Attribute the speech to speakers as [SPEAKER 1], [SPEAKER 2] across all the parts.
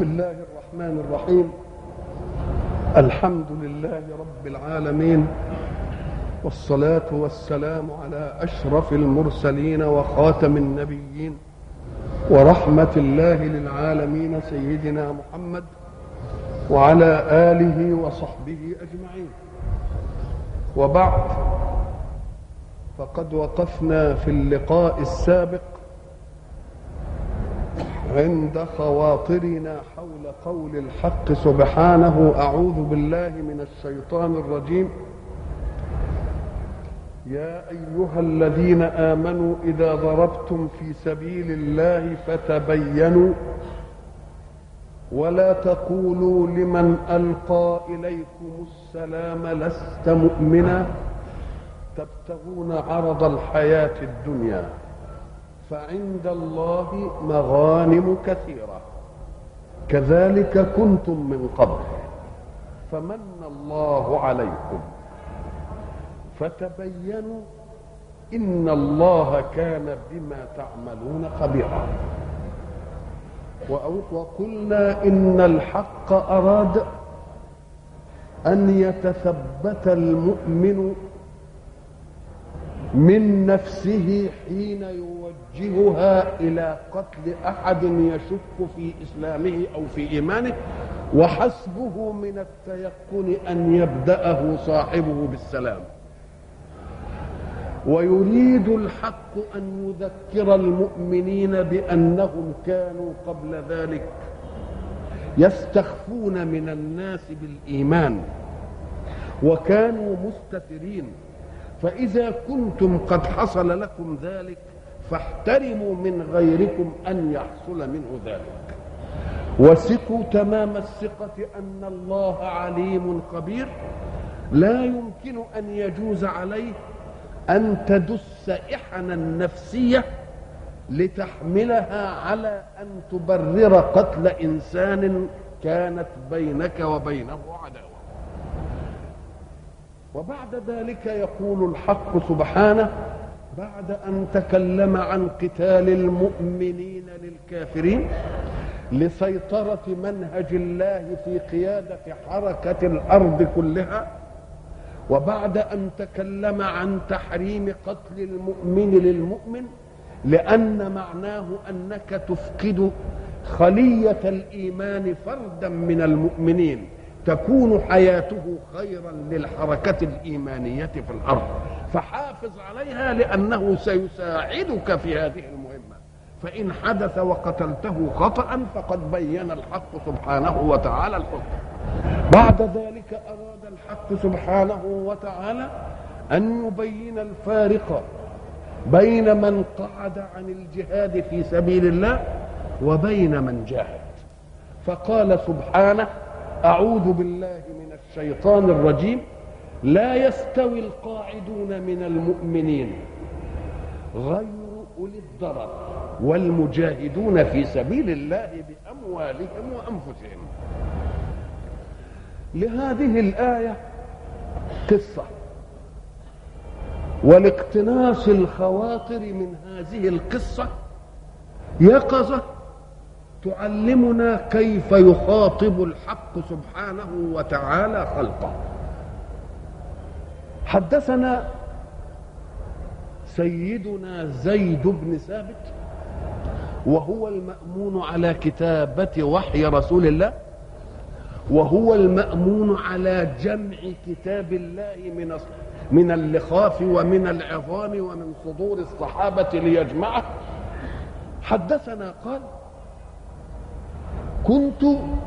[SPEAKER 1] الله الرحمن الرحيم الحمد لله رب العالمين والصلاة والسلام على أشرف المرسلين وخاتم النبيين ورحمة الله للعالمين سيدنا محمد وعلى آله وصحبه أجمعين وبعد فقد وقفنا في اللقاء السابق عند خواطرنا حول قول الحق سبحانه اعوذ بالله من الشيطان الرجيم يا ايها الذين امنوا اذا ضربتم في سبيل الله فتبينوا ولا تقولوا لمن القى اليكم السلام لست مؤمنا تبتغون عرض الحياه الدنيا فعند الله مغانم كثيرة كذلك كنتم من قبل فمن الله عليكم فتبينوا إن الله كان بما تعملون خبيرا وقلنا إن الحق أراد أن يتثبت المؤمن من نفسه حين يوجهها الى قتل احد يشك في اسلامه او في ايمانه وحسبه من التيقن ان يبداه صاحبه بالسلام ويريد الحق ان يذكر المؤمنين بانهم كانوا قبل ذلك يستخفون من الناس بالايمان وكانوا مستترين فإذا كنتم قد حصل لكم ذلك فاحترموا من غيركم أن يحصل منه ذلك وثقوا تمام الثقة أن الله عليم خبير لا يمكن أن يجوز عليه أن تدس إحنا النفسية لتحملها على أن تبرر قتل إنسان كانت بينك وبينه عداوة وبعد ذلك يقول الحق سبحانه بعد ان تكلم عن قتال المؤمنين للكافرين لسيطره منهج الله في قياده حركه الارض كلها وبعد ان تكلم عن تحريم قتل المؤمن للمؤمن لان معناه انك تفقد خليه الايمان فردا من المؤمنين تكون حياته خيرا للحركة الإيمانية في الأرض فحافظ عليها لأنه سيساعدك في هذه المهمة فإن حدث وقتلته خطأ فقد بين الحق سبحانه وتعالى الحكم بعد ذلك أراد الحق سبحانه وتعالى أن يبين الفارق بين من قعد عن الجهاد في سبيل الله وبين من جاهد فقال سبحانه أعوذ بالله من الشيطان الرجيم لا يستوي القاعدون من المؤمنين غير أولي الضرر والمجاهدون في سبيل الله بأموالهم وأنفسهم لهذه الآية قصة ولاقتناص الخواطر من هذه القصة يقظة تعلمنا كيف يخاطب الحق سبحانه وتعالى خلقه حدثنا سيدنا زيد بن ثابت وهو المأمون على كتابة وحي رسول الله وهو المأمون على جمع كتاب الله من من اللخاف ومن العظام ومن صدور الصحابة ليجمعه حدثنا قال كنت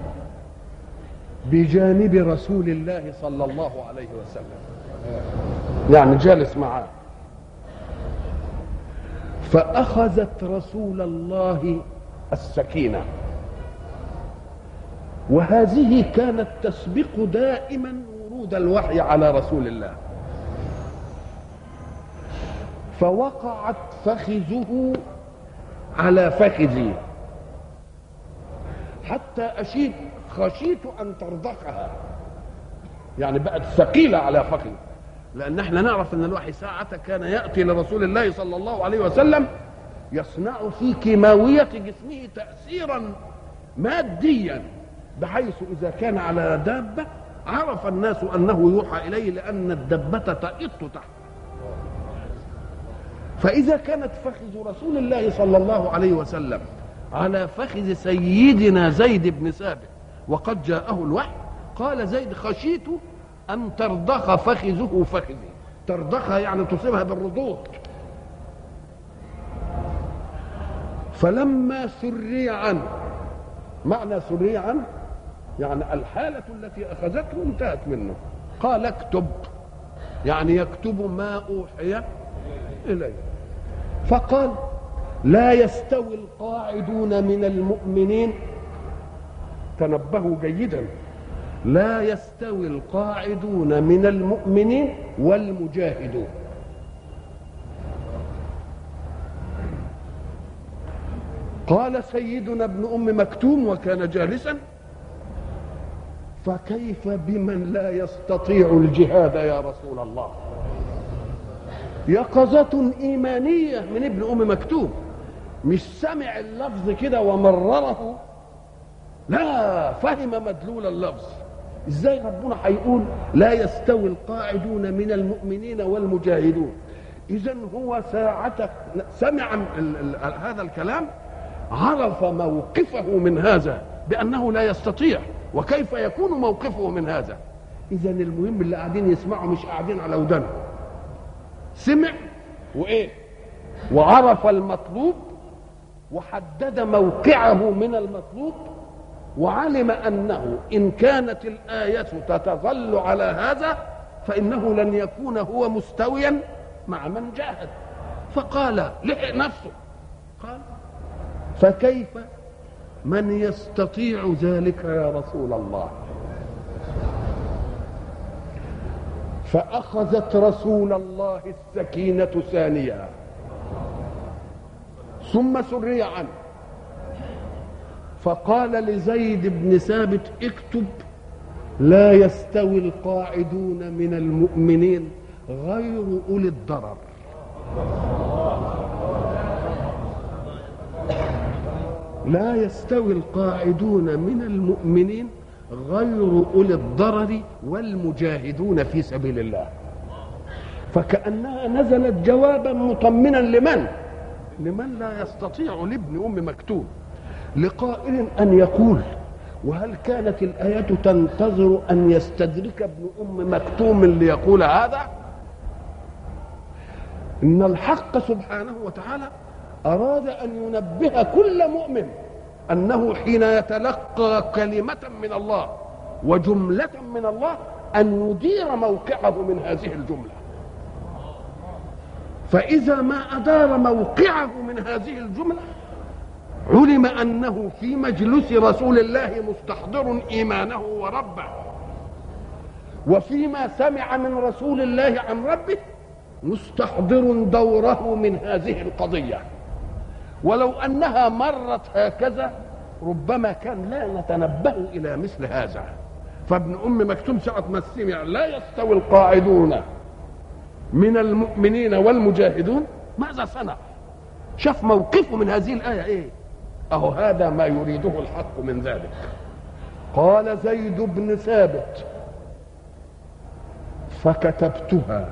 [SPEAKER 1] بجانب رسول الله صلى الله عليه وسلم يعني جالس معاه فأخذت رسول الله السكينة وهذه كانت تسبق دائما ورود الوحي على رسول الله فوقعت فخذه على فخذي حتى أشيد خشيت أن ترضخها يعني بقت ثقيلة على فخذي لأن احنا نعرف أن الوحي ساعة كان يأتي لرسول الله صلى الله عليه وسلم يصنع في كيماوية جسمه تأثيرا ماديا بحيث اذا كان على دابه عرف الناس انه يوحى اليه لان الدبه تئط تحت فاذا كانت فخذ رسول الله صلى الله عليه وسلم على فخذ سيدنا زيد بن ثابت وقد جاءه الوحي قال زيد خشيت ان ترضخ فخذه فخذي ترضخها يعني تصيبها بالردود فلما سري عنه معنى سري عنه يعني الحالة التي أخذته انتهت منه قال اكتب يعني يكتب ما أوحي إليه فقال لا يستوي القاعدون من المؤمنين تنبهوا جيدا لا يستوي القاعدون من المؤمنين والمجاهدون قال سيدنا ابن ام مكتوم وكان جالسا فكيف بمن لا يستطيع الجهاد يا رسول الله يقظة إيمانية من ابن أم مكتوم مش سمع اللفظ كده ومرره لا فهم مدلول اللفظ ازاي ربنا هيقول لا يستوي القاعدون من المؤمنين والمجاهدون اذا هو ساعة سمع ال- ال- هذا الكلام عرف موقفه من هذا بانه لا يستطيع وكيف يكون موقفه من هذا اذا المهم اللي قاعدين يسمعوا مش قاعدين على ودانهم سمع وايه وعرف المطلوب وحدد موقعه من المطلوب وعلم انه ان كانت الايه تتظل على هذا فانه لن يكون هو مستويا مع من جاهد فقال لحق نفسه قال فكيف من يستطيع ذلك يا رسول الله فاخذت رسول الله السكينه ثانيه ثم سري عنه فقال لزيد بن ثابت اكتب لا يستوي القاعدون من المؤمنين غير اولي الضرر لا يستوي القاعدون من المؤمنين غير اولي الضرر والمجاهدون في سبيل الله فكانها نزلت جوابا مطمنا لمن لمن لا يستطيع لابن ام مكتوم لقائل ان يقول وهل كانت الايه تنتظر ان يستدرك ابن ام مكتوم ليقول هذا ان الحق سبحانه وتعالى اراد ان ينبه كل مؤمن انه حين يتلقى كلمه من الله وجمله من الله ان يدير موقعه من هذه الجمله فاذا ما ادار موقعه من هذه الجمله علم انه في مجلس رسول الله مستحضر ايمانه وربه وفيما سمع من رسول الله عن ربه مستحضر دوره من هذه القضيه ولو انها مرت هكذا ربما كان لا نتنبه الى مثل هذا فابن ام مكتوم ساعه ما سمع لا يستوي القاعدون من المؤمنين والمجاهدون ماذا صنع شاف موقفه من هذه الايه ايه اهو هذا ما يريده الحق من ذلك قال زيد بن ثابت فكتبتها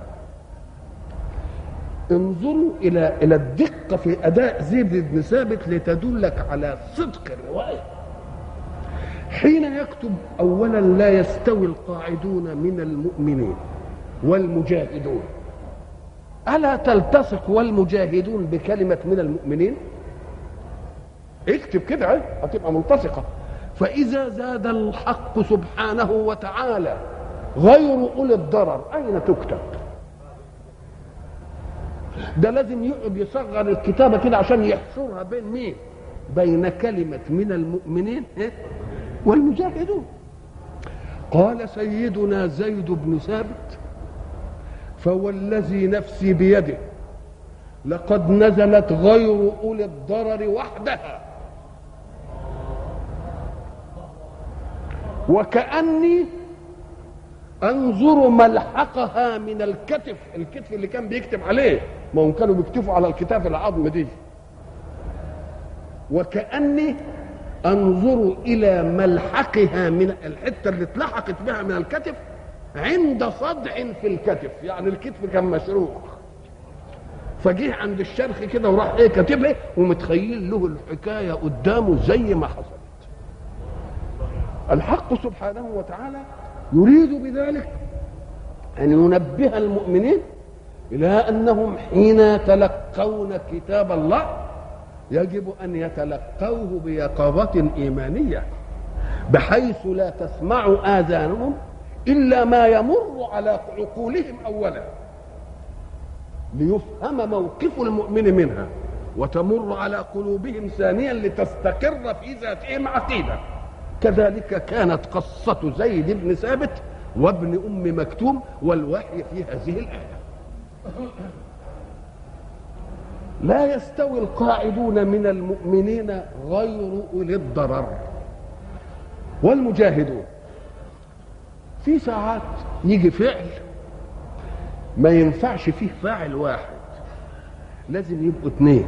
[SPEAKER 1] انظروا الى الى الدقه في اداء زيد بن ثابت لتدلك على صدق الروايه حين يكتب اولا لا يستوي القاعدون من المؤمنين والمجاهدون الا تلتصق والمجاهدون بكلمه من المؤمنين اكتب كده اهي هتبقى ملتصقه فاذا زاد الحق سبحانه وتعالى غير اولي الضرر اين تكتب ده لازم يقعد يصغر الكتابه كده عشان يحصرها بين مين بين كلمه من المؤمنين والمجاهدون قال سيدنا زيد بن ثابت فوالذي نفسي بيده لقد نزلت غير اولي الضرر وحدها وكاني انظر ملحقها من الكتف الكتف اللي كان بيكتب عليه ما هم كانوا بيكتفوا على الكتاف العظم دي وكاني انظروا الى ملحقها من الحته اللي اتلحقت بها من الكتف عند صدع في الكتف يعني الكتف كان مشروخ فجه عند الشرخ كده وراح ايه كاتبها ومتخيل له الحكايه قدامه زي ما حصلت الحق سبحانه وتعالى يريد بذلك ان ينبه المؤمنين الى انهم حين يتلقون كتاب الله يجب ان يتلقوه بيقظه ايمانيه بحيث لا تسمع اذانهم الا ما يمر على عقولهم اولا ليفهم موقف المؤمن منها وتمر على قلوبهم ثانيا لتستقر في ذاتهم عقيده كذلك كانت قصه زيد بن ثابت وابن ام مكتوم والوحي في هذه الايه لا يستوي القاعدون من المؤمنين غير اولي الضرر والمجاهدون في ساعات يجي فعل ما ينفعش فيه فاعل واحد لازم يبقوا اثنين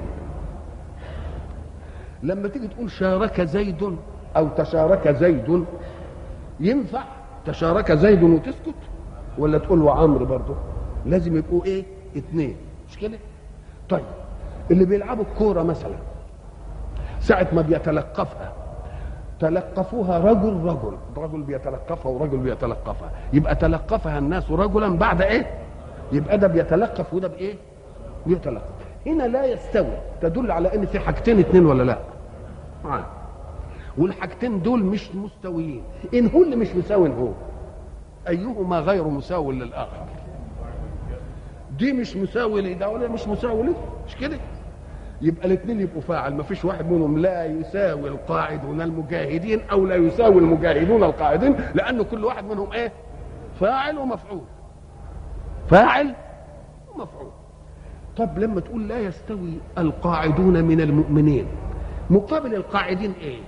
[SPEAKER 1] لما تيجي تقول شارك زيد او تشارك زيد ينفع تشارك زيد وتسكت ولا تقول وعمرو برضه لازم يبقوا ايه اثنين مش كده طيب اللي بيلعبوا الكوره مثلا ساعه ما بيتلقفها تلقفوها رجل رجل رجل بيتلقفها ورجل بيتلقفها يبقى تلقفها الناس رجلا بعد ايه يبقى ده بيتلقف وده بايه بيتلقف هنا لا يستوي تدل على ان في حاجتين اتنين ولا لا معانا والحاجتين دول مش مستويين ان هو اللي مش مساوي هو ايهما غير مساو للاخر دي مش مساوي لده ولا مش مساوي لده مش كده يبقى الاثنين يبقوا فاعل ما فيش واحد منهم لا يساوي القاعدون المجاهدين او لا يساوي المجاهدون القاعدين لانه كل واحد منهم ايه فاعل ومفعول فاعل ومفعول طب لما تقول لا يستوي القاعدون من المؤمنين مقابل القاعدين ايه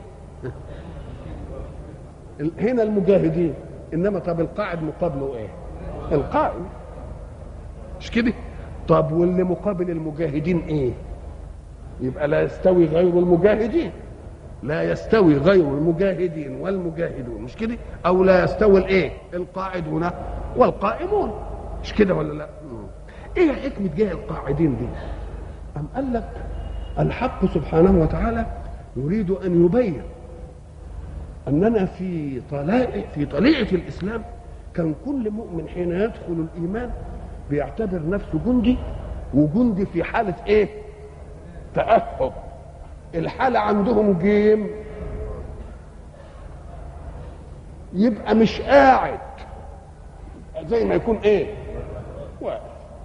[SPEAKER 1] هنا المجاهدين انما طب القاعد مقابله ايه القائم مش كده طب واللي مقابل المجاهدين ايه يبقى لا يستوي غير المجاهدين لا يستوي غير المجاهدين والمجاهدون مش كده او لا يستوي الايه القاعدون والقائمون مش كده ولا لا ايه حكمه جاه القاعدين دي ام قال لك الحق سبحانه وتعالى يريد ان يبين اننا في طلائع في طليعه الاسلام كان كل مؤمن حين يدخل الايمان بيعتبر نفسه جندي وجندي في حاله ايه تاهب الحاله عندهم جيم يبقى مش قاعد زي ما يكون ايه واقف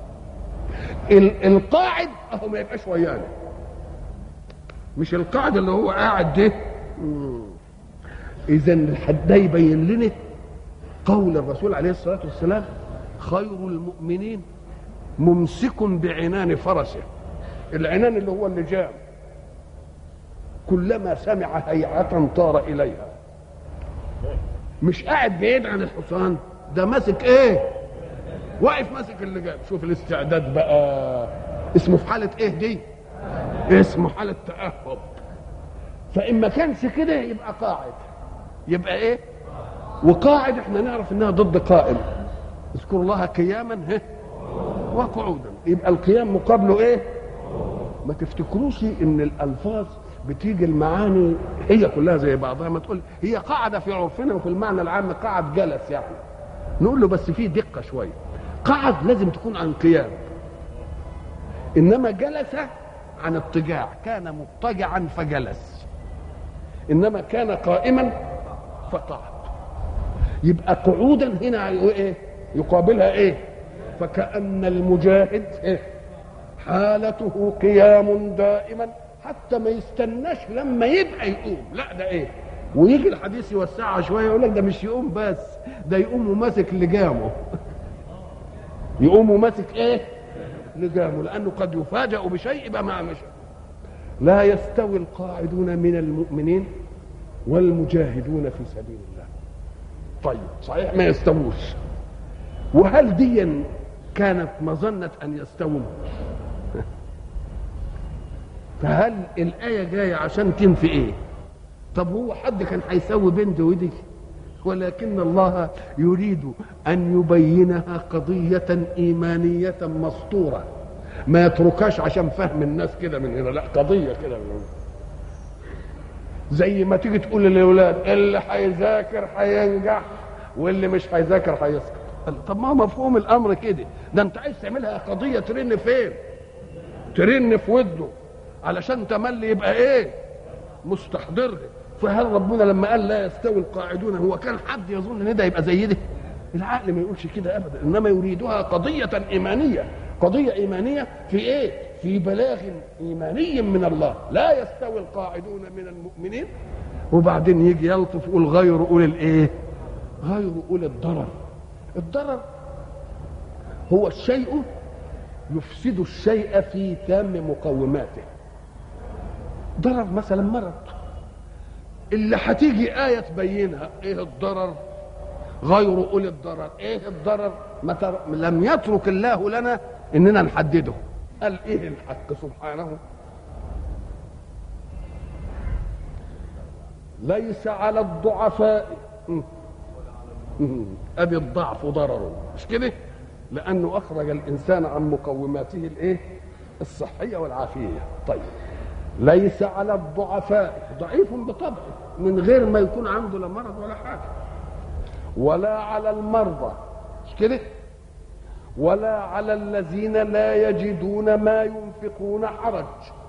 [SPEAKER 1] القاعد اهو ما يبقاش ويانا مش القاعد اللي هو قاعد ده اذا الحد ده يبين لنا قول الرسول عليه الصلاه والسلام خير المؤمنين ممسك بعنان فرسه العنان اللي هو اللجام كلما سمع هيعة طار إليها مش قاعد بعيد عن الحصان ده ماسك ايه واقف ماسك اللجام شوف الاستعداد بقى اسمه في حالة ايه دي اسمه حالة تأهب فإن ما كانش كده يبقى قاعد يبقى ايه وقاعد احنا نعرف انها ضد قائم اذكروا الله قياما ها وقعودا يبقى القيام مقابله ايه ما تفتكروش ان الالفاظ بتيجي المعاني هي كلها زي بعضها ما تقول هي قاعده في عرفنا وفي المعنى العام قعد جلس يعني نقول له بس في دقه شويه قعد لازم تكون عن قيام انما جلس عن اضطجاع كان مضطجعا فجلس انما كان قائما فقعد يبقى قعودا هنا ايه يقابلها ايه فكأن المجاهد إيه؟ حالته قيام دائما حتى ما يستناش لما يبقى يقوم لا ده ايه ويجي الحديث يوسعها شويه يقول لك ده مش يقوم بس ده يقوم وماسك لجامه يقوم وماسك ايه لجامه لانه قد يفاجأ بشيء يبقى ما مشى لا يستوي القاعدون من المؤمنين والمجاهدون في سبيل الله طيب صحيح ما يستووش وهل دي كانت مظنة أن يستووا فهل الآية جاية عشان تنفي إيه طب هو حد كان هيسوي بين دي ودي ولكن الله يريد ان يبينها قضيه ايمانيه مسطوره ما يتركهاش عشان فهم الناس كده من هنا لا قضيه كده من هنا زي ما تيجي تقول للاولاد اللي هيذاكر هينجح واللي مش هيذاكر هيسقط طب ما هو مفهوم الامر كده ده انت عايز تعملها قضيه ترن فين ترن في وده علشان تملي يبقى ايه مستحضر فهل ربنا لما قال لا يستوي القاعدون هو كان حد يظن ان ده يبقى زي ده العقل ما يقولش كده ابدا انما يريدها قضيه ايمانيه قضيه ايمانيه في ايه في بلاغ ايماني من الله لا يستوي القاعدون من المؤمنين وبعدين يجي يلطف يقول غير اولي الايه غير اولي الضرر الضرر هو الشيء يفسد الشيء في تام مقوماته ضرر مثلا مرض اللي هتيجي آية تبينها ايه الضرر غير أولي الضرر ايه الضرر ما تر... لم يترك الله لنا اننا نحدده قال ايه الحق سبحانه ليس على الضعفاء ادي الضعف ضرره مش كده لانه اخرج الانسان عن مقوماته الايه الصحيه والعافيه طيب ليس على الضعفاء ضعيف بطبعه من غير ما يكون عنده لا مرض ولا حاجه ولا على المرضى مش كده ولا على الذين لا يجدون ما ينفقون حرج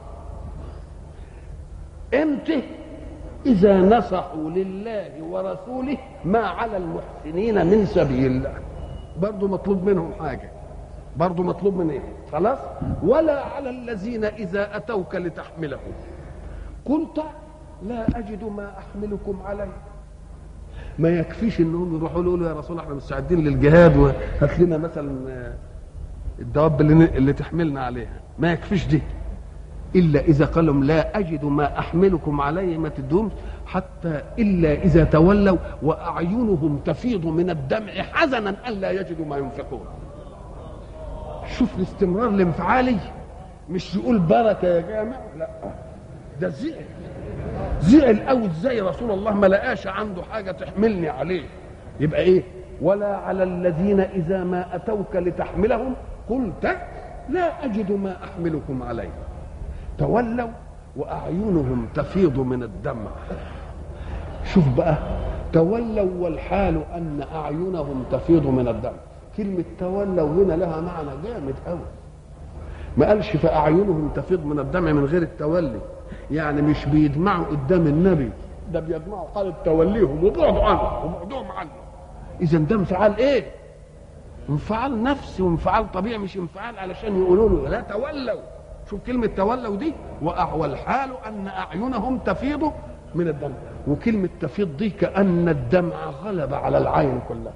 [SPEAKER 1] امتى اذا نصحوا لله ورسوله ما على المحسنين من سبيل برضه مطلوب منهم حاجه برضه مطلوب من ايه خلاص ولا على الذين اذا اتوك لتحملهم قلت لا اجد ما احملكم عليه ما يكفيش انهم يروحوا له يقولوا يا رسول الله احنا مستعدين للجهاد وهات لنا مثلا الدواب اللي, اللي تحملنا عليها ما يكفيش دي الا اذا قال لهم لا اجد ما احملكم عليه ما تدومش حتى الا اذا تولوا واعينهم تفيض من الدمع حزنا الا يجدوا ما ينفقون شوف الاستمرار الانفعالي مش يقول بركه يا جامع لا ده زعل زعل قوي ازاي رسول الله ما لقاش عنده حاجه تحملني عليه يبقى ايه ولا على الذين اذا ما اتوك لتحملهم قلت لا اجد ما احملكم عليه تولوا واعينهم تفيض من الدمع شوف بقى تولوا والحال ان اعينهم تفيض من الدمع كلمه تولوا هنا لها معنى جامد قوي ما قالش فاعينهم تفيض من الدمع من غير التولي يعني مش بيدمعوا قدام النبي ده بيدمعوا حالة توليهم وبعدوا عنه وبعدهم عنه اذا ده انفعال ايه انفعال نفسي وانفعال طبيعي مش انفعال علشان يقولوا له لا تولوا شوف كلمة تولوا دي والحال أن أعينهم تفيض من الدمع وكلمة تفيض دي كأن الدمع غلب على العين كلها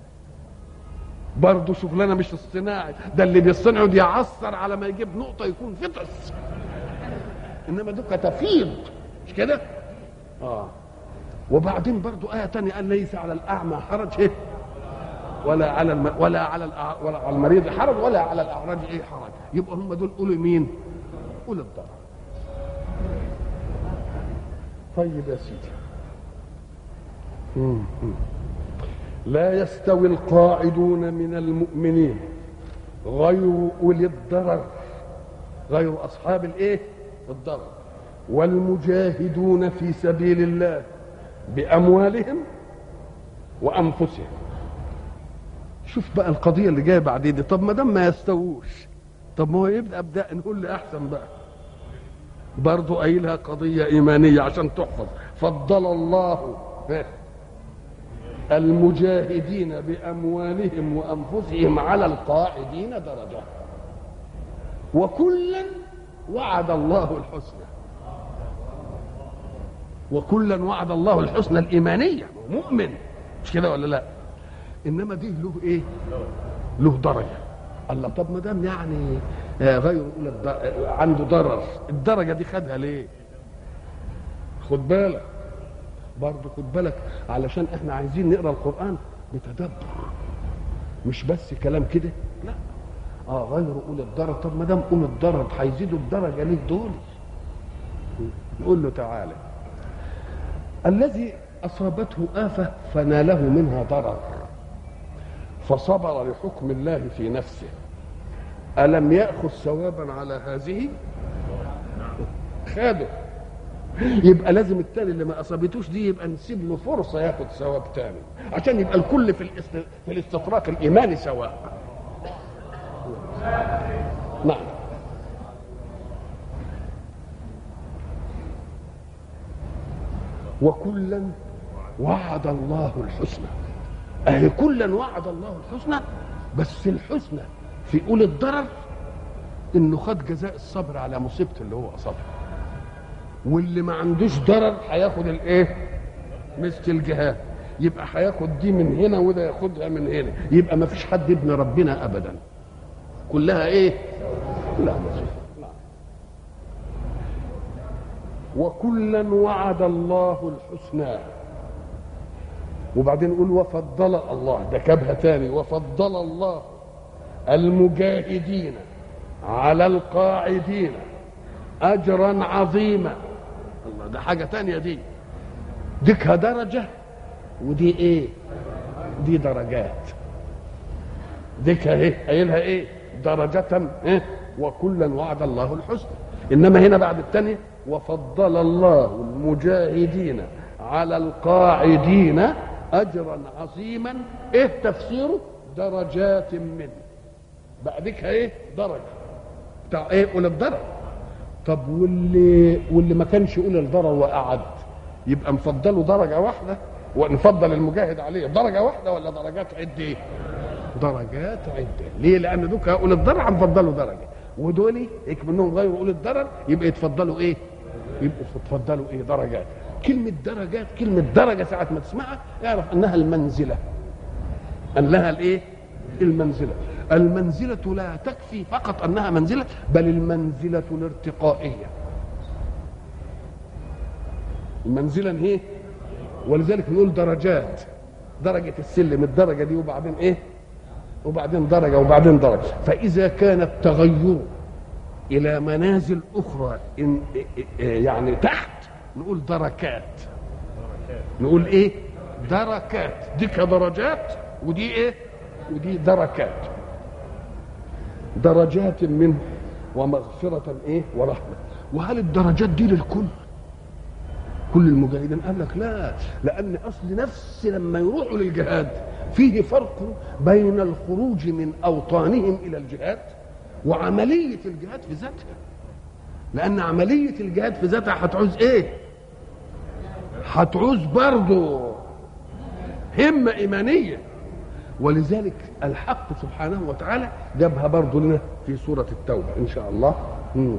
[SPEAKER 1] برضه شغلانة مش اصطناعي ده اللي بيصطنعوا دي يعصر على ما يجيب نقطة يكون فطس انما دوكا تفيض مش كده اه وبعدين برضو آية تانية قال ليس على الأعمى حرج إيه؟ ولا على الم... ولا على الأع... ولا على المريض حرج ولا على الأعرج إيه حرج يبقى هم دول أولي مين؟ أولي الضرر طيب يا سيدي مم. لا يستوي القاعدون من المؤمنين غير أولي الضرر غير أصحاب الإيه؟ الضرر والمجاهدون في سبيل الله باموالهم وانفسهم شوف بقى القضيه اللي جايه بعدين دي طب ما دام ما يستووش طب ما هو يبدا ابدا نقول لي احسن بقى برضه قايلها قضيه ايمانيه عشان تحفظ فضل الله المجاهدين باموالهم وانفسهم على القاعدين درجه وكلا وعد الله الحسنى وكلا وعد الله الحسنى الايمانيه مؤمن مش كده ولا لا انما دي له ايه له درجه الله طب ما دام يعني غير عنده ضرر الدرجه دي خدها ليه خد بالك برضه خد بالك علشان احنا عايزين نقرا القران بتدبر مش بس كلام كده لا اه غير اولي الضرر طب ما دام اولي الضرر هيزيدوا الدرجه ليه دول نقول له تعالى الذي اصابته افه فناله منها ضرر فصبر لحكم الله في نفسه الم ياخذ ثوابا على هذه خاده يبقى لازم التاني اللي ما اصابتوش دي يبقى نسيب له فرصه ياخد ثواب تاني عشان يبقى الكل في الاست... في الاستطراق الايماني سواء نعم وكلا وعد الله الحسنى اهي كلا وعد الله الحسنى بس الحسنى في اولى الضرر انه خد جزاء الصبر على مصيبته اللي هو اصابها واللي ما عندوش ضرر هياخد الايه مثل الجهاد يبقى هياخد دي من هنا وده ياخدها من هنا يبقى ما فيش حد ابن ربنا ابدا كلها ايه لا مصيبه وكلا وعد الله الحسنى وبعدين يقول وفضل الله ده كبهه تاني وفضل الله المجاهدين على القاعدين اجرا عظيما الله ده حاجه تانية دي ديكها درجه ودي ايه دي درجات ديكها ايه قايلها ايه درجة ايه وكلا وعد الله الحسنى انما هنا بعد الثانيه وفضل الله المجاهدين على القاعدين اجرا عظيما ايه تفسيره درجات منه بعدك ايه درجه بتاع ايه اولى الضرر طب واللي واللي ما كانش اولى الضرر وقعد يبقى نفضله درجه واحده ونفضل المجاهد عليه درجه واحده ولا درجات عده درجات عده ليه لان دوك اولى الضرر هنفضله درجه ودول هيك منهم غير اولى الضرر يبقى يتفضلوا ايه يبقوا يتفضلوا ايه درجات كلمه درجات كلمه درجه ساعه ما تسمعها اعرف انها المنزله انها الايه المنزله المنزله لا تكفي فقط انها منزله بل المنزله الارتقائيه المنزله هي ولذلك نقول درجات درجه السلم الدرجه دي وبعدين ايه وبعدين درجه وبعدين درجه فاذا كان التغير الى منازل اخرى إن يعني تحت نقول دركات نقول ايه دركات دي كدرجات ودي ايه ودي دركات درجات منه ومغفرة ايه ورحمة وهل الدرجات دي للكل كل المجاهدين قال لك لا لان اصل نفس لما يروحوا للجهاد فيه فرق بين الخروج من اوطانهم الى الجهاد وعمليه الجهاد في ذاتها لان عمليه الجهاد في ذاتها هتعوز ايه هتعوز برضه همه ايمانيه ولذلك الحق سبحانه وتعالى جابها برضه لنا في سوره التوبه ان شاء الله مم.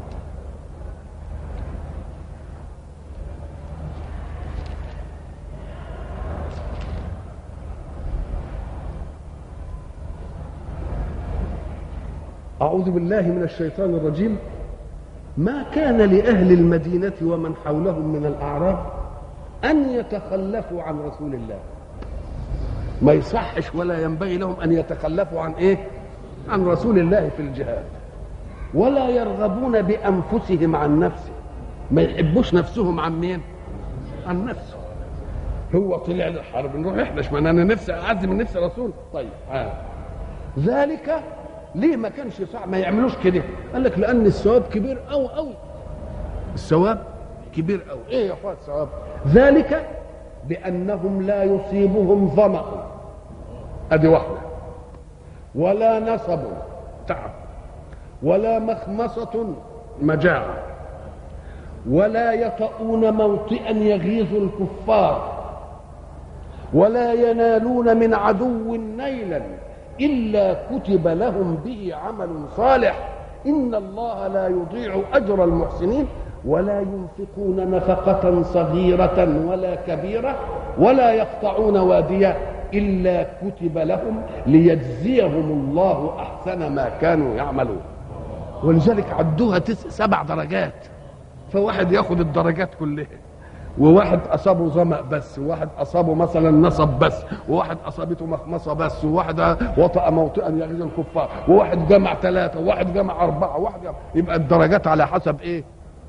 [SPEAKER 1] أعوذ بالله من الشيطان الرجيم ما كان لأهل المدينة ومن حولهم من الأعراب أن يتخلفوا عن رسول الله ما يصحش ولا ينبغي لهم أن يتخلفوا عن إيه عن رسول الله في الجهاد ولا يرغبون بأنفسهم عن نفسه ما يحبوش نفسهم عن مين عن نفسه هو طلع للحرب نروح احنا اشمعنى انا نفسي اعز من نفسي رسول طيب آه. ذلك ليه ما كانش صعب ما يعملوش كده قال لك لان الثواب كبير قوي قوي الثواب كبير قوي ايه يا اخوات الثواب ذلك بانهم لا يصيبهم ظما ادي واحده ولا نصب تعب ولا مخمصه مجاعه ولا يطؤون موطئا يغيظ الكفار ولا ينالون من عدو نيلا إلا كتب لهم به عمل صالح إن الله لا يضيع أجر المحسنين ولا ينفقون نفقة صغيرة ولا كبيرة ولا يقطعون واديا إلا كتب لهم ليجزيهم الله أحسن ما كانوا يعملون ولذلك عدوها تس سبع درجات فواحد ياخد الدرجات كلها وواحد اصابه ظما بس وواحد اصابه مثلا نصب بس وواحد اصابته مخمصه بس وواحد وطأ موطئا يغيظ الكفار وواحد جمع ثلاثه وواحد جمع اربعه وواحد جمع يبقى الدرجات على حسب ايه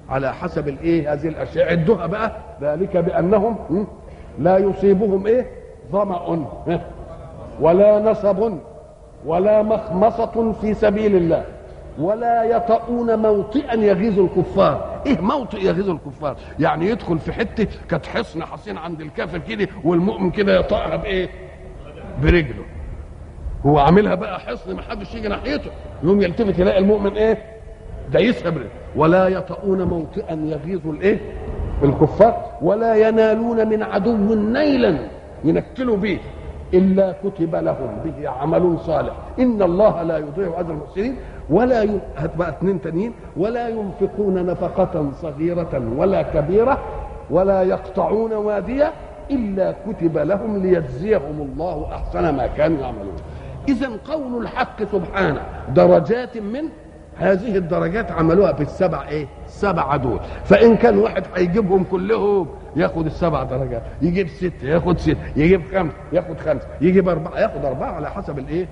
[SPEAKER 1] على حسب الايه هذه الاشياء عدوها بقى ذلك بانهم م? لا يصيبهم ايه ظمأ ها؟ ولا نصب ولا مخمصة في سبيل الله ولا يطؤون موطئا يغيظ الكفار ايه موطئ يغيظ الكفار يعني يدخل في حته كانت حصن حصين عند الكافر كده والمؤمن كده يطأها بايه برجله هو عاملها بقى حصن ما حدش يجي ناحيته يوم يلتفت يلاقي المؤمن ايه دايسها برجله ولا يطؤون موطئا يغيظ الايه الكفار ولا ينالون من عدو نيلا ينكلوا به الا كتب لهم به عمل صالح ان الله لا يضيع اجر المحسنين ولا ي... هات بقى اثنين تانيين ولا ينفقون نفقة صغيرة ولا كبيرة ولا يقطعون وادية إلا كتب لهم ليجزيهم الله أحسن ما كانوا يعملون إذا قول الحق سبحانه درجات من هذه الدرجات عملوها في السبع ايه؟ السبع دول، فإن كان واحد هيجيبهم كلهم ياخد السبع درجات، يجيب ست ياخد ست، يجيب خمسة ياخد خمسة، يجيب أربعة ياخد أربعة على حسب الإيه؟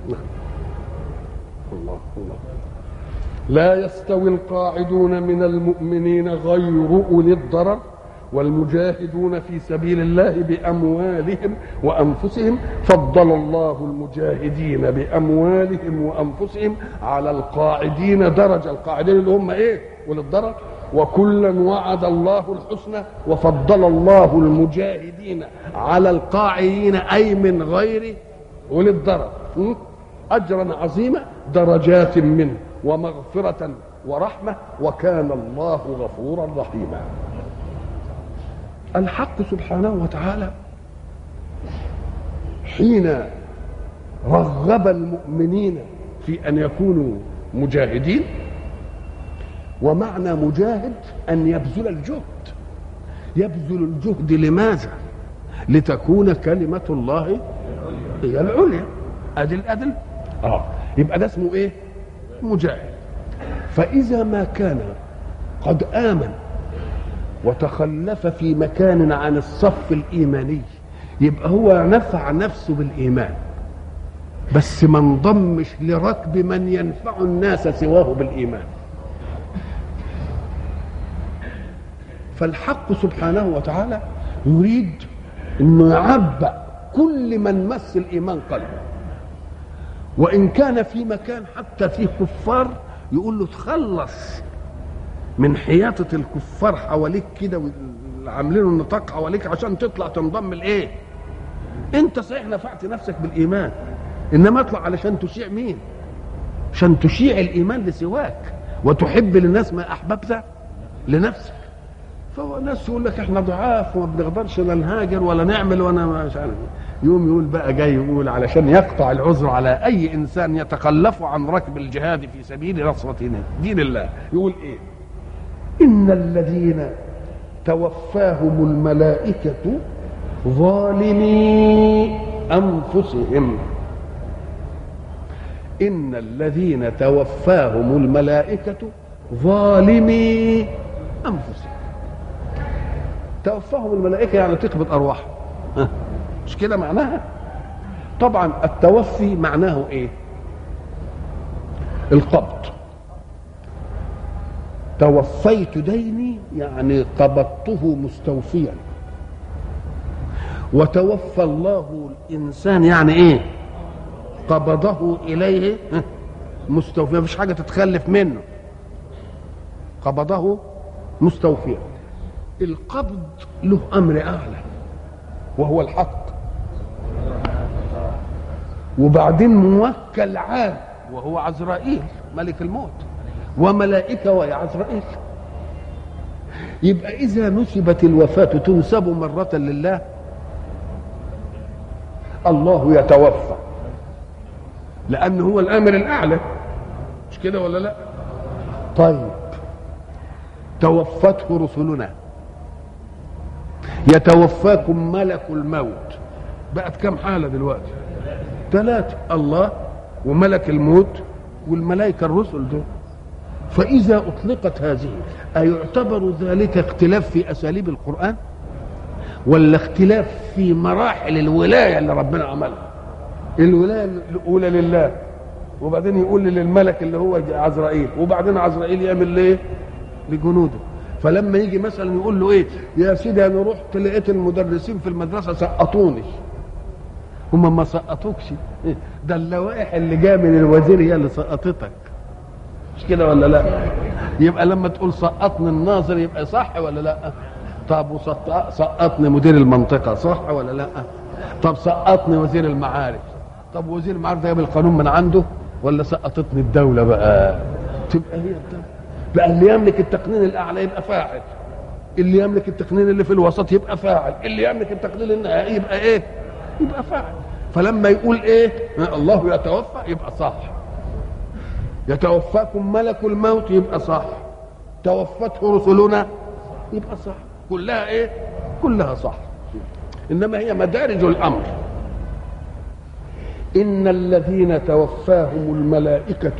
[SPEAKER 1] الله الله لا يستوي القاعدون من المؤمنين غير أولي الضرر والمجاهدون في سبيل الله بأموالهم وأنفسهم فضل الله المجاهدين بأموالهم وأنفسهم على القاعدين درجة القاعدين اللي هم إيه أولي الضرر وكلا وعد الله الحسنى وفضل الله المجاهدين على القاعدين أي من غير أولي الضرر أجرا عظيما درجات منه ومغفرة ورحمة وكان الله غفورا رحيما الحق سبحانه وتعالى حين رغب المؤمنين في ان يكونوا مجاهدين ومعنى مجاهد ان يبذل الجهد يبذل الجهد لماذا لتكون كلمه الله هي العليا ادي الادل اه يبقى ده اسمه ايه مجاهد فاذا ما كان قد امن وتخلف في مكان عن الصف الايماني يبقى هو نفع نفسه بالايمان بس ما انضمش لركب من ينفع الناس سواه بالايمان فالحق سبحانه وتعالى يريد انه يعبأ كل من مس الايمان قلبه وان كان في مكان حتى فيه كفار يقول له تخلص من حياطة الكفار حواليك كده عاملين النطاق حواليك عشان تطلع تنضم لايه انت صحيح نفعت نفسك بالايمان انما اطلع علشان تشيع مين عشان تشيع الايمان لسواك وتحب للناس ما احببت لنفسك فهو ناس يقول لك احنا ضعاف وما بنقدرش لا نهاجر ولا نعمل وانا مش عارف يوم يقول بقى جاي يقول علشان يقطع العذر على اي انسان يتخلف عن ركب الجهاد في سبيل نصرة دين الله يقول ايه إن الذين توفاهم الملائكة ظالمي أنفسهم إن الذين توفاهم الملائكة ظالمي أنفسهم توفاهم الملائكة يعني تقبض أرواحهم مش كده معناها طبعا التوفي معناه إيه القبض توفيت ديني يعني قبضته مستوفيا وتوفى الله الانسان يعني ايه قبضه اليه مستوفيا مفيش حاجه تتخلف منه قبضه مستوفيا القبض له امر اعلى وهو الحق وبعدين موكل عام وهو عزرائيل ملك الموت وملائكة وهي عزرائيل يبقى إذا نسبت الوفاة تنسب مرة لله الله يتوفى لأنه هو الآمر الأعلى مش كده ولا لا طيب توفته رسلنا يتوفاكم ملك الموت بقت كم حالة دلوقتي ثلاثة الله وملك الموت والملائكة الرسل دول فإذا أطلقت هذه أيعتبر ذلك اختلاف في أساليب القرآن ولا اختلاف في مراحل الولاية اللي ربنا عملها الولاية الأولى لله وبعدين يقول للملك اللي هو عزرائيل وبعدين عزرائيل يعمل ليه لجنوده فلما يجي مثلا يقول له ايه يا سيدي انا رحت لقيت المدرسين في المدرسه سقطوني هم ما سقطوكش ده اللوائح اللي جايه من الوزير هي اللي سقطتك مش كده ولا لا يبقى لما تقول سقطني الناظر يبقى صح ولا لا طب وسط- سقطني مدير المنطقه صح ولا لا طب سقطني وزير المعارف طب وزير المعارف ده جاب القانون من عنده ولا سقطتني الدوله بقى تبقى هي الدولة. بقى اللي يملك التقنين الاعلى يبقى فاعل اللي يملك التقنين اللي في الوسط يبقى فاعل اللي يملك التقنين النهائي يبقى ايه يبقى فاعل فلما يقول ايه الله يتوفى يبقى صح يتوفاكم ملك الموت يبقى صح توفته رسلنا يبقى صح كلها ايه كلها صح انما هي مدارج الامر ان الذين توفاهم الملائكه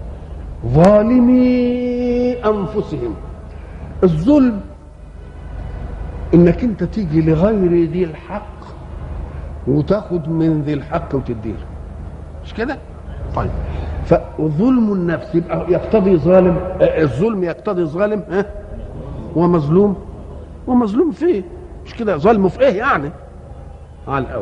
[SPEAKER 1] ظالمي انفسهم الظلم انك انت تيجي لغير ذي الحق وتاخد من ذي الحق وتديله مش كده طيب فظلم النفس يبقى يقتضي ظالم آه، الظلم يقتضي ظالم ها ومظلوم ومظلوم فيه مش كده ظلمه في ايه يعني على الاول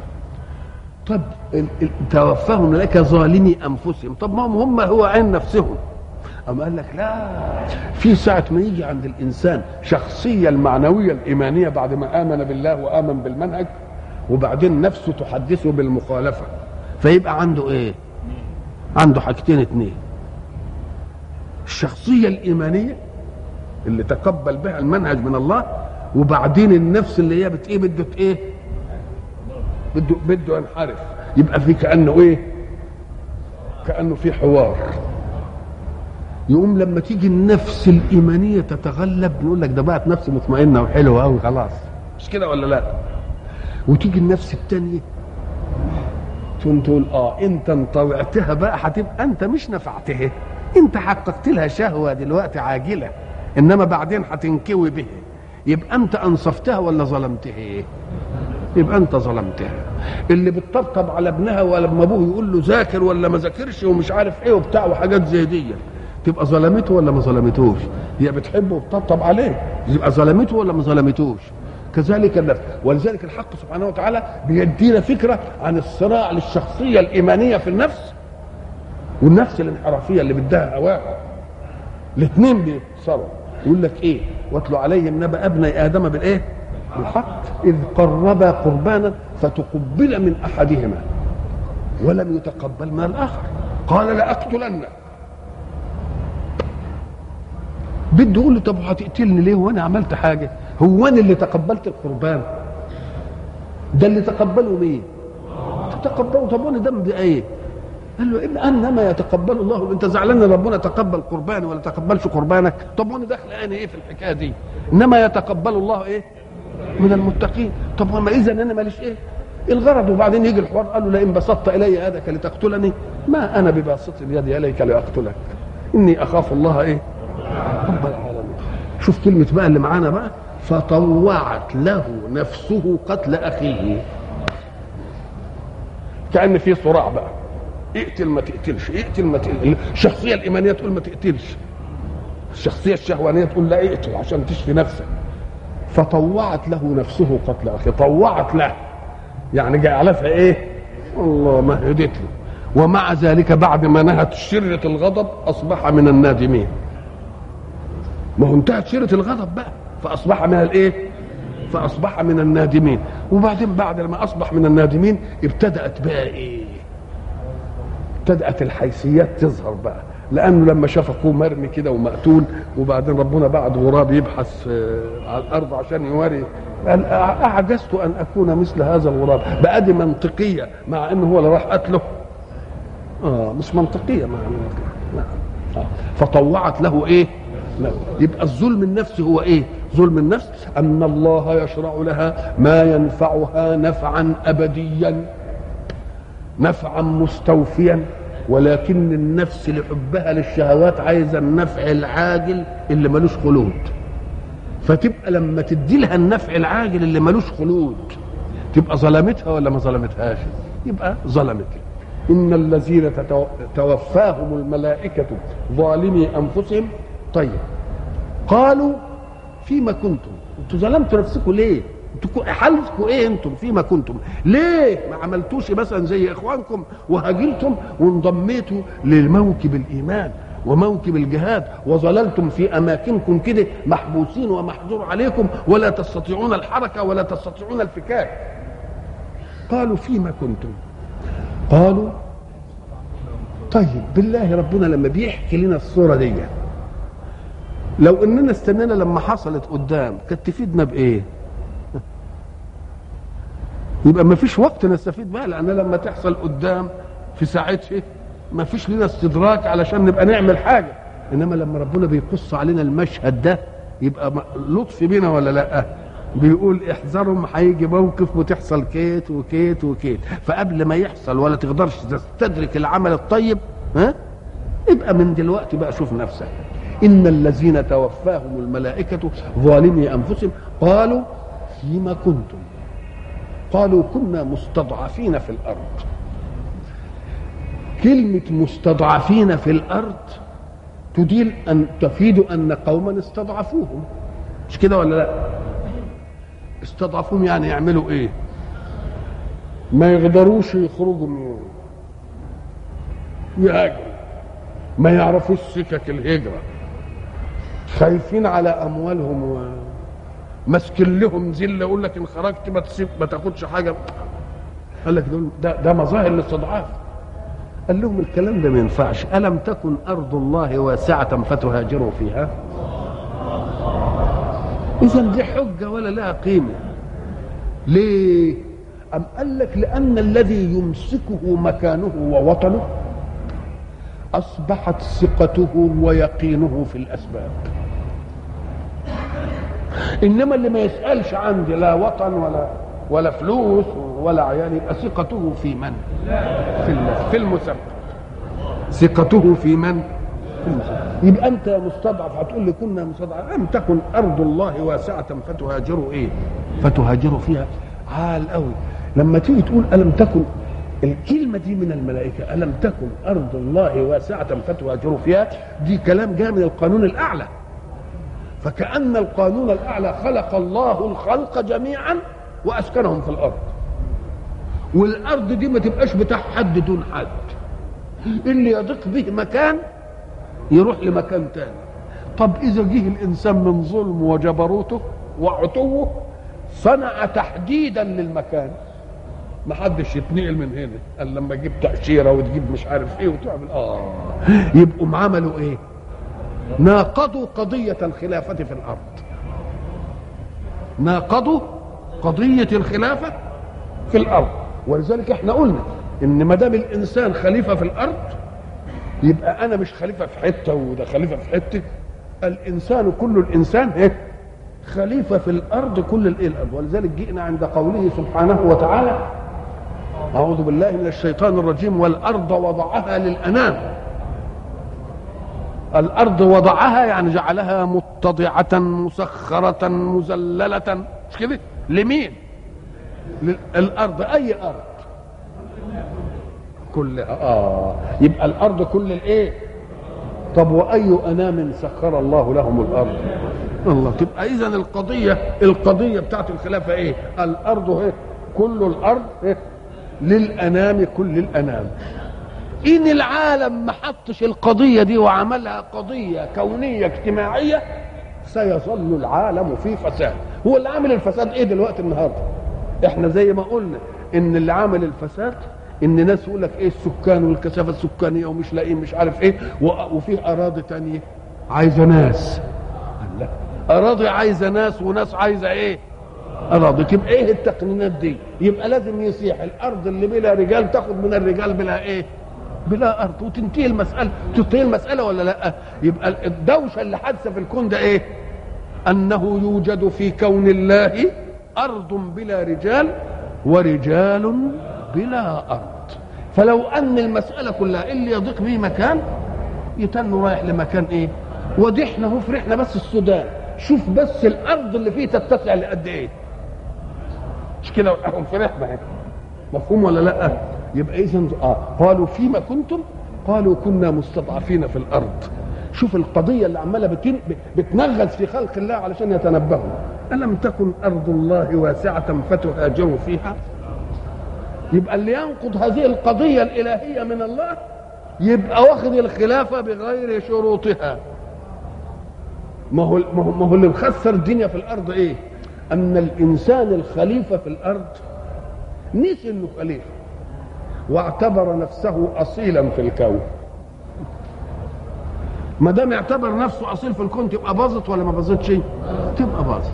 [SPEAKER 1] طب ال- ال- توفاهم لك ظالمي انفسهم طب ما هم هم هو عين نفسهم أما قال لك لا في ساعة ما يجي عند الإنسان شخصية المعنوية الإيمانية بعد ما آمن بالله وآمن بالمنهج وبعدين نفسه تحدثه بالمخالفة فيبقى عنده إيه؟ عنده حاجتين اتنين الشخصية الإيمانية اللي تقبل بها المنهج من الله وبعدين النفس اللي هي بت ايه بده ايه بده بده ينحرف يبقى في كانه ايه كانه في حوار يقوم لما تيجي النفس الايمانيه تتغلب نقول لك ده بقت نفس مطمئنه وحلوه قوي خلاص مش كده ولا لا وتيجي النفس الثانيه تقوم تقول اه انت انطوعتها بقى هتبقى انت مش نفعتها انت حققت لها شهوه دلوقتي عاجله انما بعدين هتنكوي به يبقى انت انصفتها ولا ظلمتها يبقى انت ظلمتها اللي بتطبطب على ابنها ولا لما ابوه يقول له ذاكر ولا ما ذاكرش ومش عارف ايه وبتاع وحاجات زي دي تبقى ظلمته ولا ما ظلمتوش هي بتحبه وبتطبطب عليه يبقى ظلمته ولا ما ظلمتوش كذلك النفس ولذلك الحق سبحانه وتعالى بيدينا فكره عن الصراع للشخصيه الايمانيه في النفس والنفس الانحرافيه اللي بدها هواها الاثنين بيتصارعوا يقول لك ايه واتلو عليهم نبأ ابني ادم بالايه بالحق اذ قربا قربانا فتقبل من احدهما ولم يتقبل من الاخر قال لاقتلنك بده يقول له طب هتقتلني ليه وانا عملت حاجه هو انا اللي تقبلت القربان ده اللي تقبله مين تقبله طب وانا ذنبي ايه قال له إن انما يتقبل الله انت زعلان ان ربنا تقبل قرباني ولا تقبلش قربانك طب وانا داخل انا ايه في الحكايه دي انما يتقبل الله ايه من المتقين طب وما اذا انا ماليش ايه الغرض وبعدين يجي الحوار قال له لئن بسطت الي يدك لتقتلني ما انا بباسط اليد اليك لاقتلك اني اخاف الله ايه رب العالمين شوف كلمه بقى اللي معانا بقى فطوعت له نفسه قتل اخيه كان في صراع بقى اقتل ما تقتلش اقتل ما تقتل الشخصيه الايمانيه تقول ما تقتلش الشخصيه الشهوانيه تقول لا اقتل عشان تشفي نفسك فطوعت له نفسه قتل اخيه طوعت له يعني جعلتها ايه الله ما هدت له ومع ذلك بعد ما نهت شرة الغضب أصبح من النادمين ما هو انتهت شرة الغضب بقى فأصبح من الإيه فأصبح من النادمين وبعدين بعد ما أصبح من النادمين ابتدأت بقى إيه ابتدأت الحيثيات تظهر بقى لأنه لما شاف أخوه مرمي كده ومقتول وبعدين ربنا بعد غراب يبحث آه، على الأرض عشان يوري قال أع- أعجزت أن أكون مثل هذا الغراب بقى دي منطقية مع أنه هو اللي راح قتله اه مش منطقيه مع نعم آه. فطوعت له ايه له. يبقى الظلم النفسي هو ايه ظلم النفس ان الله يشرع لها ما ينفعها نفعا ابديا نفعا مستوفيا ولكن النفس لحبها للشهوات عايزه النفع العاجل اللي ملوش خلود فتبقى لما تدي لها النفع العاجل اللي ملوش خلود تبقى ظلمتها ولا ما ظلمتهاش يبقى ظلمتها ان الذين تتو- توفاهم الملائكه ظالمي انفسهم طيب قالوا فيما كنتم انتوا ظلمتوا نفسكم ليه انتوا حالتكم ايه انتم فيما كنتم ليه ما عملتوش مثلا زي اخوانكم وهاجلتم وانضميتوا لموكب الايمان وموكب الجهاد وظللتم في اماكنكم كده محبوسين ومحظور عليكم ولا تستطيعون الحركه ولا تستطيعون الفكاك قالوا فيما كنتم قالوا طيب بالله ربنا لما بيحكي لنا الصوره دي لو اننا استنينا لما حصلت قدام كانت تفيدنا بايه يبقى ما فيش وقت نستفيد بقى لان لما تحصل قدام في ساعتها ما فيش لنا استدراك علشان نبقى نعمل حاجه انما لما ربنا بيقص علينا المشهد ده يبقى لطف بينا ولا لا بيقول احذروا هيجي موقف وتحصل كيت وكيت وكيت فقبل ما يحصل ولا تقدرش تستدرك العمل الطيب ها يبقى من دلوقتي بقى شوف نفسك ان الذين توفاهم الملائكه ظالمي انفسهم قالوا فيما كنتم قالوا كنا مستضعفين في الارض كلمه مستضعفين في الارض تدل ان تفيد ان قوما استضعفوهم مش كده ولا لا استضعفوهم يعني يعملوا ايه ما يقدروش يخرجوا من يهاجروا ما يعرفوش سكك الهجره خايفين على اموالهم و... ماسكين لهم ذله يقول لك ان خرجت ما تسيب ما تاخدش حاجه قال لك دول ده, ده مظاهر الاستضعاف قال لهم الكلام ده ما ينفعش الم تكن ارض الله واسعه فتهاجروا فيها اذا دي حجه ولا لها قيمه ليه ام قال لك لان الذي يمسكه مكانه ووطنه اصبحت ثقته ويقينه في الاسباب انما اللي ما يسالش عندي لا وطن ولا ولا فلوس ولا عيال يبقى ثقته في من في الله في المسبب ثقته في من في المسبب يبقى انت مستضعف هتقول لي كنا مستضعف لم تكن ارض الله واسعه فتهاجروا ايه فتهاجروا فيها عال قوي لما تيجي تقول الم تكن الكلمة دي من الملائكة ألم تكن أرض الله واسعة فتهاجروا فيها دي كلام جاء من القانون الأعلى فكأن القانون الأعلى خلق الله الخلق جميعا وأسكنهم في الأرض والأرض دي ما تبقاش بتاع حد دون حد اللي يضيق به مكان يروح لمكان تاني طب إذا جه الإنسان من ظلم وجبروته وعتوه صنع تحديدا للمكان ما حدش يتنقل من هنا قال لما تجيب تأشيرة وتجيب مش عارف ايه وتعمل اه يبقوا عملوا ايه ناقضوا قضية الخلافة في الأرض ناقضوا قضية الخلافة في الأرض ولذلك احنا قلنا ان ما دام الانسان خليفة في الأرض يبقى أنا مش خليفة في حتة وده خليفة في حتة الإنسان كل الإنسان ايه خليفة في الأرض كل الإيه الأرض ولذلك جئنا عند قوله سبحانه وتعالى أعوذ بالله من الشيطان الرجيم والأرض وضعها للأنام الارض وضعها يعني جعلها متضعه مسخره مذلله مش كده لمين الارض اي ارض كلها اه يبقى الارض كل الايه طب واي انام سخر الله لهم الارض الله تبقى اذا القضيه القضيه بتاعت الخلافه ايه الارض ايه كل الارض ايه للانام كل الانام ان العالم ما حطش القضيه دي وعملها قضيه كونيه اجتماعيه سيظل العالم في فساد هو اللي عامل الفساد ايه دلوقتي النهارده احنا زي ما قلنا ان اللي عامل الفساد ان ناس يقول لك ايه السكان والكثافه السكانيه ومش لاقيين مش عارف ايه وفي اراضي تانية عايزه ناس لا اراضي عايزه ناس وناس عايزه ايه اراضي تبقى ايه التقنينات دي يبقى لازم يسيح الارض اللي بلا رجال تاخد من الرجال بلا ايه بلا ارض وتنتهي المساله تنتهي المساله ولا لا يبقى الدوشه اللي حادثه في الكون ده ايه انه يوجد في كون الله ارض بلا رجال ورجال بلا ارض فلو ان المساله كلها اللي يضيق به مكان يتنوا رايح لمكان ايه ودي احنا هو فرحنا بس السودان شوف بس الارض اللي فيه تتسع لقد ايه مش كده هم فرحنا هيك مفهوم ولا لا يبقى اذا اه قالوا فيما كنتم قالوا كنا مستضعفين في الارض شوف القضيه اللي عماله بتن... بتنغز في خلق الله علشان يتنبهوا الم تكن ارض الله واسعه فتهاجروا فيها يبقى اللي ينقض هذه القضيه الالهيه من الله يبقى واخد الخلافه بغير شروطها ما هو ما هو, ما هو اللي مخسر الدنيا في الارض ايه؟ ان الانسان الخليفه في الارض نسي انه خليفه واعتبر نفسه اصيلا في الكون ما دام اعتبر نفسه اصيل في الكون تبقى باظت ولا ما باظتش؟ تبقى باظت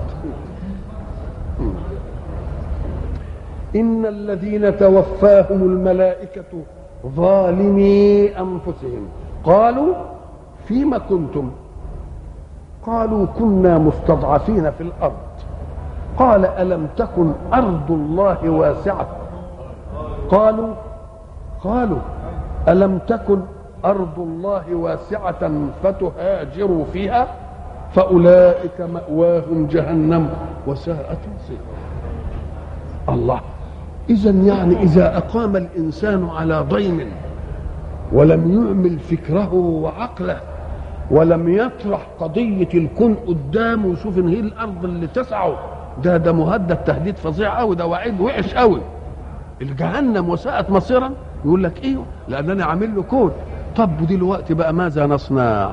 [SPEAKER 1] ان الذين توفاهم الملائكه ظالمي انفسهم قالوا فيما كنتم قالوا كنا مستضعفين في الارض قال الم تكن ارض الله واسعه قالوا قالوا الم تكن ارض الله واسعه فتهاجروا فيها فاولئك ماواهم جهنم وساءت مصيرا الله اذا يعني اذا اقام الانسان على ضيم ولم يعمل فكره وعقله ولم يطرح قضية الكون قدامه ويشوف ان هي الارض اللي تسعه ده ده مهدد تهديد فظيع قوي ده وعيد وحش قوي الجهنم وساءت مصيرا يقول لك ايوه لان انا عامل له كون طب ودلوقتي بقى ماذا نصنع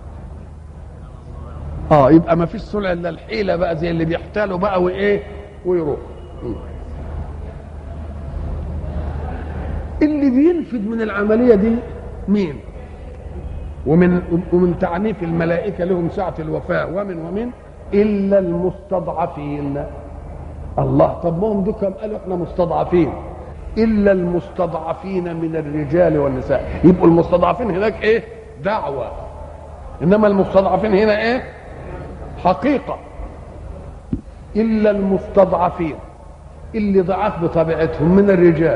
[SPEAKER 1] اه يبقى ما فيش صنع الا الحيله بقى زي اللي بيحتالوا بقى وايه ويروح اللي بينفذ من العمليه دي مين ومن ومن تعنيف الملائكه لهم ساعه الوفاه ومن ومن الا المستضعفين الله طب ما هم دول كم قالوا احنا مستضعفين الا المستضعفين من الرجال والنساء يبقوا المستضعفين هناك ايه دعوه انما المستضعفين هنا ايه حقيقه الا المستضعفين اللي ضعاف بطبيعتهم من الرجال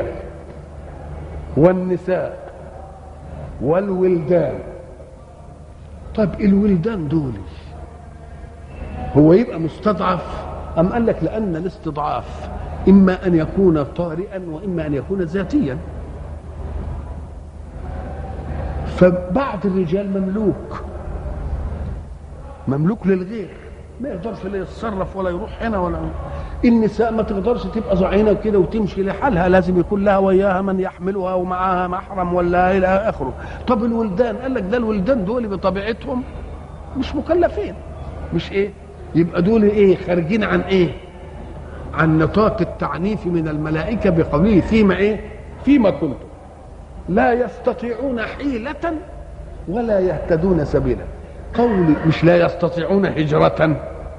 [SPEAKER 1] والنساء والولدان طيب الولدان دول هو يبقى مستضعف أم قال لك لأن الاستضعاف إما أن يكون طارئا وإما أن يكون ذاتيا فبعض الرجال مملوك مملوك للغير ما يقدرش لا يتصرف ولا يروح هنا ولا النساء ما تقدرش تبقى زعينه كده وتمشي لحالها لازم يكون لها وياها من يحملها ومعاها محرم ولا الى اخره طب الولدان قال لك ده الولدان دول بطبيعتهم مش مكلفين مش ايه يبقى دول ايه خارجين عن ايه عن نطاق التعنيف من الملائكه بقوله فيما ايه فيما كنتم لا يستطيعون حيلة ولا يهتدون سبيلا قولي مش لا يستطيعون هجرة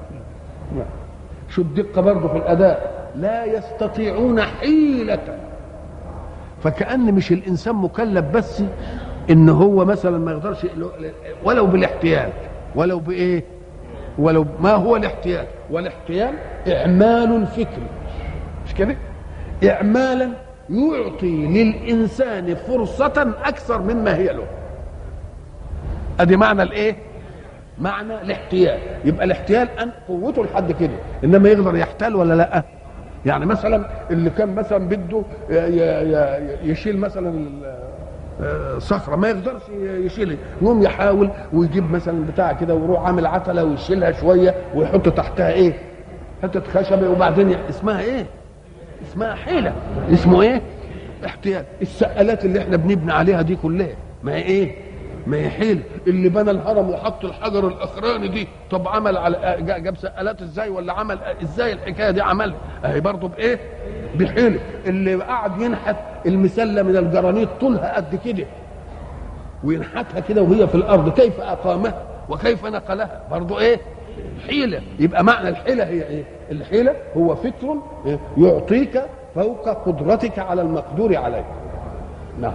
[SPEAKER 1] شو الدقة برضه في الأداء لا يستطيعون حيلة فكأن مش الإنسان مكلف بس إن هو مثلا ما يقدرش ولو بالاحتيال ولو بإيه ولو ما هو الاحتيال والاحتيال إعمال فكري مش كده إعمالا يعطي للإنسان فرصة أكثر مما هي له أدي معنى الإيه معنى الاحتيال يبقى الاحتيال ان قوته لحد كده انما يقدر يحتال ولا لا يعني مثلا اللي كان مثلا بده يشيل مثلا صخره ما يقدرش يشيلها يقوم يحاول ويجيب مثلا بتاع كده ويروح عامل عتله ويشيلها شويه ويحط تحتها ايه حته خشبه وبعدين اسمها ايه اسمها حيله اسمه ايه احتيال السقالات اللي احنا بنبني عليها دي كلها ما هي ايه ما هي حيل اللي بنى الهرم وحط الحجر الاخراني دي طب عمل على جاب سقالات ازاي ولا عمل ازاي الحكايه دي عملها اهي برضه بايه بحيله اللي قعد ينحت المسله من الجرانيت طولها قد كده وينحتها كده وهي في الارض كيف اقامها وكيف نقلها برضه ايه حيله يبقى معنى الحيله هي ايه الحيله هو فكر يعطيك فوق قدرتك على المقدور عليه نعم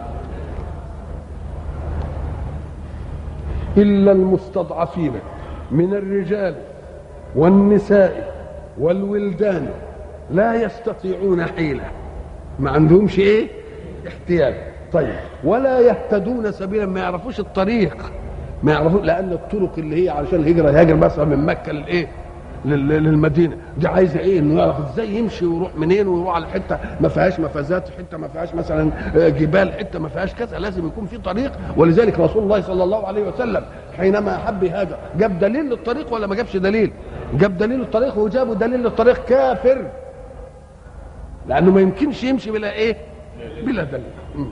[SPEAKER 1] إلا المستضعفين من الرجال والنساء والولدان لا يستطيعون حيلة ما عندهمش ايه احتياج طيب ولا يهتدون سبيلا ما يعرفوش الطريق ما يعرفوش لان الطرق اللي هي علشان الهجره يهاجر مثلا من مكه لايه للمدينه دي عايزه ايه انه يعرف ازاي يمشي ويروح منين ويروح على حته ما فيهاش مفازات حته ما فيهاش مثلا جبال حته ما فيهاش كذا لازم يكون في طريق ولذلك رسول الله صلى الله عليه وسلم حينما حب يهاجر جاب دليل للطريق ولا ما جابش دليل جاب دليل للطريق وجابوا دليل للطريق كافر لانه ما يمكنش يمشي بلا ايه بلا دليل م.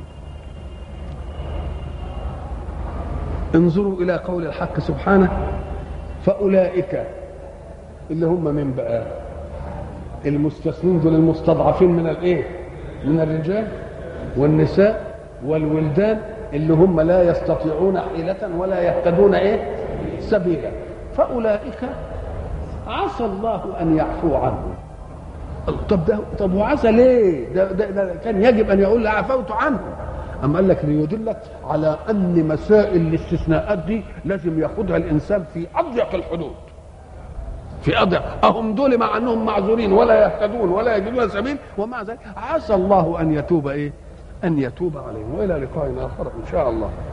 [SPEAKER 1] انظروا الى قول الحق سبحانه فاولئك اللي هم من بقى المستثنين دول المستضعفين من الايه من الرجال والنساء والولدان اللي هم لا يستطيعون حيلة ولا يهتدون ايه سبيلا فاولئك عسى الله ان يعفو عنهم طب ده طب وعسى ليه؟ ده, ده, ده كان يجب ان يقول عفوت عنهم أم قال لك ليدلك على أن مسائل الاستثناءات دي لازم ياخدها الإنسان في أضيق الحدود في أضيق أهم دول مع أنهم معذورين ولا يهتدون ولا يجدون سبيل ومع ذلك عسى الله أن يتوب إيه؟ أن يتوب عليهم وإلى لقاء آخر إن شاء الله